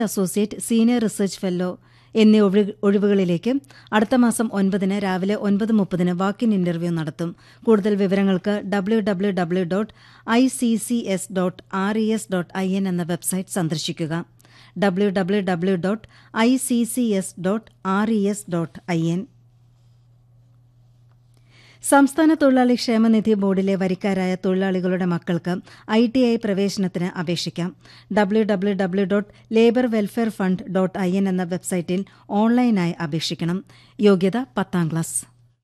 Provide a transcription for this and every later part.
associate senior research fellow എന്നീ ഒഴി- ഒഴിവുകളിലേക്ക് അടുത്ത മാസം ഒൻപതിന് രാവിലെ ഒൻപത് മുപ്പതിന് വാക്കിൻ ഇന്റർവ്യൂ നടത്തും കൂടുതൽ വിവരങ്ങൾക്ക് W W W dot I C C S dot R E S dot I N എന്ന വെബ്സൈറ്റ് സന്ദർശിക്കുക W W W dot I C C S dot R E S dot I N സംസ്ഥാന തൊഴിലാളി ക്ഷേമനിധി ബോർഡിലെ വരിക്കാരായ തൊഴിലാളികളുടെ മക്കൾക്ക് I T I പ്രവേശനത്തിന് അപേക്ഷിക്കാം W W W dot labour welfare fund dot I N എന്ന വെബ്സൈറ്റിൽ ഓൺലൈനായി അപേക്ഷിക്കണം യോഗ്യത പത്താം ക്ലാസ്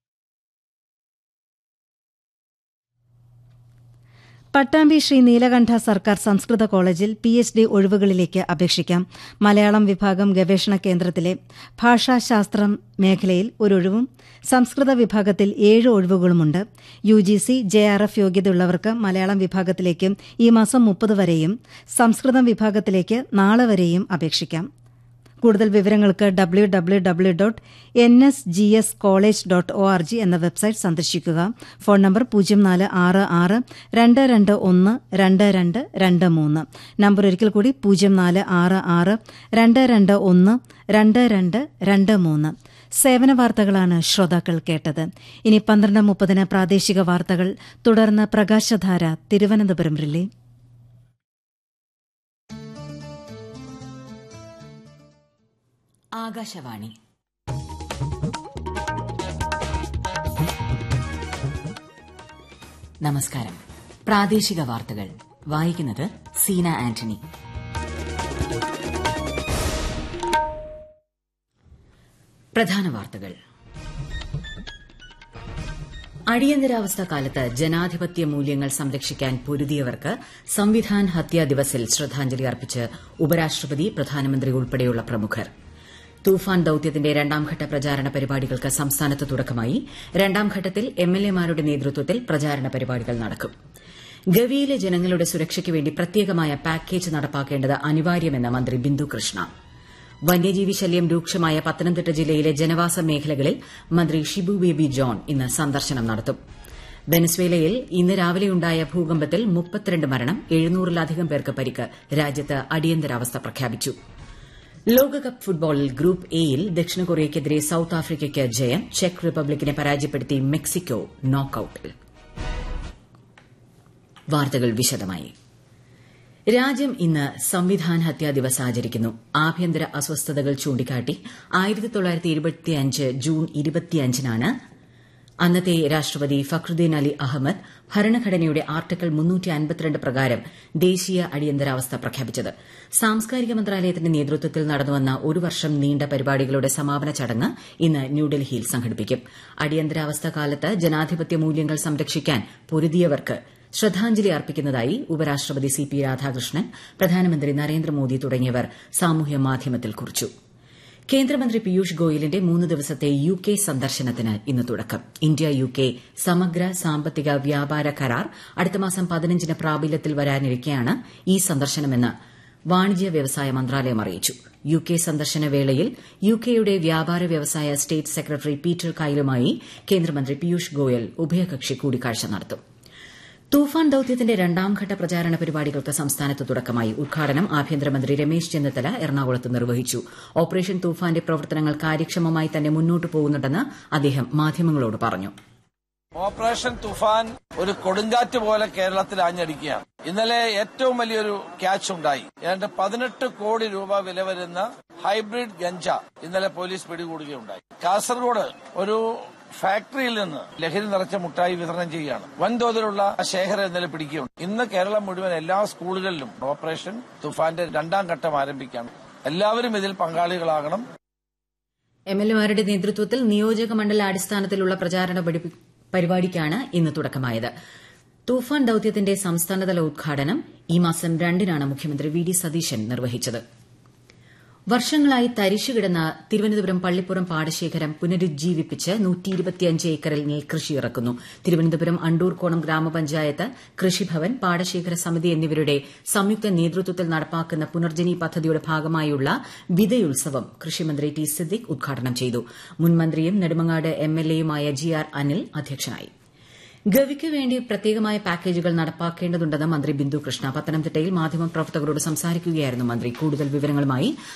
പട്ടാമ്പി ശ്രീ നീലകണ്ഠ സർക്കാർ സംസ്കൃത കോളേജിൽ പി എച്ച് ഡി ഒഴിവുകളിലേക്ക് അപേക്ഷിക്കാം മലയാളം വിഭാഗം ഗവേഷണ കേന്ദ്രത്തിലെ ഭാഷാശാസ്ത്രം മേഖലയിൽ ഒരൊഴിവും സംസ്കൃത വിഭാഗത്തിൽ ഏഴ് ഒഴിവുകളുമുണ്ട് U G C J R F യോഗ്യതയുള്ളവർക്ക് മലയാളം വിഭാഗത്തിലേക്കും ഈ മാസം മുപ്പത് വരെയും സംസ്കൃതം വിഭാഗത്തിലേക്ക് നാളെ വരെയും അപേക്ഷിക്കാം കൂടുതൽ വിവരങ്ങൾക്ക് W W W dot N S G S college dot O R G എന്ന വെബ്സൈറ്റ് സന്ദർശിക്കുക ഫോൺ നമ്പർ പൂജ്യം നാല് ആറ് ആറ് രണ്ട് രണ്ട് ഒന്ന് രണ്ട് രണ്ട് രണ്ട് മൂന്ന് നമ്പർ ഒരിക്കൽ കൂടി പൂജ്യം നാല് ആറ് ആറ് രണ്ട് രണ്ട് ഒന്ന് രണ്ട് രണ്ട് രണ്ട് മൂന്ന് സേവന വാർത്തകളാണ് ശ്രോതാക്കൾ കേട്ടത് ഇനി പന്ത്രണ്ട് മുപ്പതിന് പ്രാദേശിക വാർത്തകൾ തുടർന്ന് പ്രകാശധാര തിരുവനന്തപുരം റിലേ ആകാശവാണി നമസ്കാരം പ്രാദേശിക വാർത്തകൾ വായിക്കുന്നത് സീന ആന്റണി പ്രധാന വാർത്തകൾ അടിയന്തരാവസ്ഥ കാലത്ത് ജനാധിപത്യ മൂല്യങ്ങൾ സംരക്ഷിക്കാൻ പൊരുതിയവർക്ക് സംവിധാൻ ഹത്യാ ദിവസിൽ ശ്രദ്ധാഞ്ജലി അർപ്പിച്ച് ഉപരാഷ്ട്രപതി പ്രധാനമന്ത്രി ഉൾപ്പെടെയുള്ള പ്രമുഖർ തൂഫാൻ ദൌത്യത്തിന്റെ രണ്ടാംഘട്ട പ്രചാരണ പരിപാടികൾക്ക് സംസ്ഥാനത്ത് തുടക്കമായി രണ്ടാം ഘട്ടത്തിൽ എംഎൽഎമാരുടെ നേതൃത്വത്തിൽ പ്രചാരണ പരിപാടികൾ നടക്കും ഗവിയിലെ ജനങ്ങളുടെ സുരക്ഷയ്ക്ക് വേണ്ടി പ്രത്യേകമായ പാക്കേജ് നടപ്പാക്കേണ്ടത് അനിവാര്യമെന്ന് മന്ത്രി ബിന്ദു കൃഷ്ണ വന്യജീവി ശല്യം രൂക്ഷമായ പത്തനംതിട്ട ജില്ലയിലെ ജനവാസ മേഖലകളിൽ മന്ത്രി ഷിബു ബേബി ജോൺ ഇന്ന് സന്ദർശനം നടത്തും വെനസ്വേലയിൽ ഇന്ന് രാവിലെയുണ്ടായ ഭൂകമ്പത്തിൽ മുപ്പത്തിരണ്ട് മരണം എഴുന്നൂറിലധികം പേർക്ക് പരിക്ക് രാജ്യത്ത് അടിയന്തരാവസ്ഥ പ്രഖ്യാപിച്ചു ലോകകപ്പ് ഫുട്ബോളിൽ ഗ്രൂപ്പ് എയിൽ ദക്ഷിണ കൊറിയയ്ക്കെതിരെ സൌത്ത് ആഫ്രിക്കയ്ക്ക് ജയം ചെക്ക് റിപ്പബ്ലിക്കിനെ പരാജയപ്പെടുത്തി മെക്സിക്കോ നോക്കൌട്ടിൽ വാർത്തകൾ വിശദമായി രാജ്യം ഇന്ന് സംവിധാൻ ഹത്യാ ദിവസ് ആചരിക്കുന്നു ആഭ്യന്തര അസ്വസ്ഥതകൾ ചൂണ്ടിക്കാട്ടി ആയിരത്തി തൊള്ളായിരത്തി ഇരുപത്തിയഞ്ച് ജൂൺ ഇരുപത്തിയഞ്ചിനാണ് അന്നത്തെ രാഷ്ട്രപതി ഫക്രുദ്ദീൻ അലി അഹമ്മദ് ഭരണഘടനയുടെ ആർട്ടിക്കിൾ മുന്നൂറ്റി അൻപത്തിരണ്ട് പ്രകാരം ദേശീയ അടിയന്തരാവസ്ഥ പ്രഖ്യാപിച്ചത് സാംസ്കാരിക മന്ത്രാലയത്തിന്റെ നേതൃത്വത്തിൽ നടന്നുവന്ന ഒരു വർഷം നീണ്ട പരിപാടികളുടെ സമാപന ചടങ്ങ് ഇന്ന് ന്യൂഡൽഹിയിൽ സംഘടിപ്പിക്കും അടിയന്തരാവസ്ഥ കാലത്ത് ജനാധിപത്യ മൂല്യങ്ങൾ സംരക്ഷിക്കാൻ പൊരുതിയവർക്ക് ശ്രദ്ധാഞ്ജലി അർപ്പിക്കുന്നതായി ഉപരാഷ്ട്രപതി സി പി രാധാകൃഷ്ണൻ പ്രധാനമന്ത്രി നരേന്ദ്രമോദി തുടങ്ങിയവർ സാമൂഹ്യ മാധ്യമത്തിൽ കുറിച്ചു കേന്ദ്രമന്ത്രി പീയൂഷ് ഗോയലിന്റെ മൂന്ന് ദിവസത്തെ യു കെ സന്ദർശനത്തിന് ഇന്ന് തുടക്കം ഇന്ത്യ യു കെ സമഗ്ര സാമ്പത്തിക വ്യാപാര കരാർ അടുത്ത മാസം പതിനഞ്ചിന് പ്രാബല്യത്തിൽ വരാനിരിക്കെയാണ് ഈ സന്ദർശനമെന്ന് വാണിജ്യ വ്യവസായ മന്ത്രാലയം അറിയിച്ചു യു കെ സന്ദർശന വേളയിൽ യു കെയുടെ വ്യാപാര വ്യവസായ സ്റ്റേറ്റ് സെക്രട്ടറി പീറ്റർ കൈലുമായി കേന്ദ്രമന്ത്രി പീയൂഷ് ഗോയൽ ഉഭയകക്ഷി കൂടിക്കാഴ്ച നടത്തും തൂഫാൻ ദൌത്യത്തിന്റെ രണ്ടാംഘട്ട പ്രചാരണ പരിപാടികൾക്ക് സംസ്ഥാനത്ത് തുടക്കമായി ഉദ്ഘാടനം ആഭ്യന്തരമന്ത്രി രമേശ് ചെന്നിത്തല എറണാകുളത്ത് നിർവഹിച്ചു ഓപ്പറേഷൻ തൂഫാന്റെ പ്രവർത്തനങ്ങൾ കാര്യക്ഷമമായി തന്നെ മുന്നോട്ടു പോകുന്നുണ്ടെന്ന് അദ്ദേഹം മാധ്യമങ്ങളോട് പറഞ്ഞു ഓപ്പറേഷൻ തുഫാൻ ഒരു കൊടുങ്കാറ്റ് പോലെ കേരളത്തിൽ ആഞ്ഞടിക്കുകയാണ് ഇന്നലെ ഏറ്റവും വലിയൊരു ക്യാച്ച് ഉണ്ടായി ഏതാണ്ട് പതിനെട്ട് കോടി രൂപ വില വരുന്ന ഹൈബ്രിഡ് ഗഞ്ച ഇന്നലെ പോലീസ് പിടികൂടുകയുണ്ടായി കാസർഗോഡ് ഒരു ഫാക്ടറിയിൽ നിന്ന് ലഹരി നിറച്ച മുട്ടായി വിതരണം ചെയ്യുകയാണ് വൻതോതിലുള്ള ശേഖരം ഇന്നലെ പിടിക്കുകയുണ്ട് ഇന്ന് കേരളം മുഴുവൻ എല്ലാ സ്കൂളുകളിലും ഓപ്പറേഷൻ തുഫാന്റെ രണ്ടാം ഘട്ടം ആരംഭിക്കുകയാണ് എല്ലാവരും ഇതിൽ പങ്കാളികളാകണം എംഎൽഎമാരുടെ നേതൃത്വത്തിൽ നിയോജക മണ്ഡല അടിസ്ഥാനത്തിലുള്ള പ്രചാരണ പഠിപ്പി- പരിപാടിക്കാണ് ഇന്ന് തുടക്കമായത് തൂഫാൻ ദൌത്യത്തിന്റെ സംസ്ഥാനതല ഉദ്ഘാടനം ഈ മാസം രണ്ടിനാണ് മുഖ്യമന്ത്രി വി ഡി സതീശൻ നിർവഹിച്ചത് വർഷങ്ങളായി തരിശുകിടന്ന തിരുവനന്തപുരം പള്ളിപ്പുറം പാടശേഖരം പുനരുജ്ജീവിപ്പിച്ച് ഏക്കറിൽ നെൽകൃഷി ഇറക്കുന്നു തിരുവനന്തപുരം അണ്ടൂർക്കോണം ഗ്രാമപഞ്ചായത്ത് കൃഷിഭവൻ പാടശേഖര സമിതി എന്നിവരുടെ സംയുക്ത നേതൃത്വത്തിൽ നടപ്പാക്കുന്ന പുനർജനി പദ്ധതിയുടെ ഭാഗമായുള്ള വിതയുത്സവം കൃഷിമന്ത്രി ടി സിദ്ദിഖ് ഉദ്ഘാടനം ചെയ്തു മുൻ മന്ത്രിയും നെടുമങ്ങാട് എംഎൽഎയുമായ ജി ആർ അനിൽ അധ്യക്ഷനായി ഗവിക്ക് വേണ്ടി പ്രത്യേകമായ പാക്കേജുകൾ നടപ്പാക്കേണ്ടതുണ്ടെന്ന് മന്ത്രി ബിന്ദു കൃഷ്ണ പത്തനംതിട്ടയിൽ മാധ്യമപ്രവർത്തകരോട് സംസാരിക്കുകയായിരുന്നു മന്ത്രി കൂടുതൽ വിവരങ്ങളുമായി